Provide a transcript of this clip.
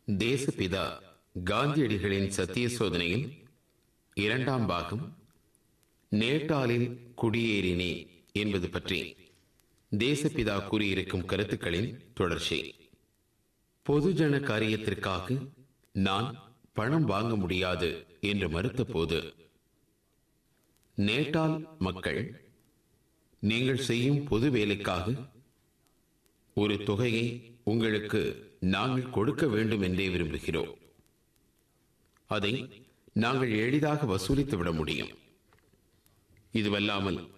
தேசபிதா காந்தியடிகளின் சத்திய சோதனையில் இரண்டாம் பாகம் நேட்டாலில் குடியேறினே என்பது பற்றி தேசபிதா கூறியிருக்கும் கருத்துக்களின் தொடர்ச்சி பொதுஜன காரியத்திற்காக நான் பணம் வாங்க முடியாது என்று மறுத்தபோது நேட்டால் மக்கள் நீங்கள் செய்யும் பொது வேலைக்காக ஒரு தொகையை உங்களுக்கு நாங்கள் கொடுக்க வேண்டும் என்றே விரும்புகிறோம் அதை நாங்கள் எளிதாக வசூலித்து விட முடியும் இதுவல்லாமல்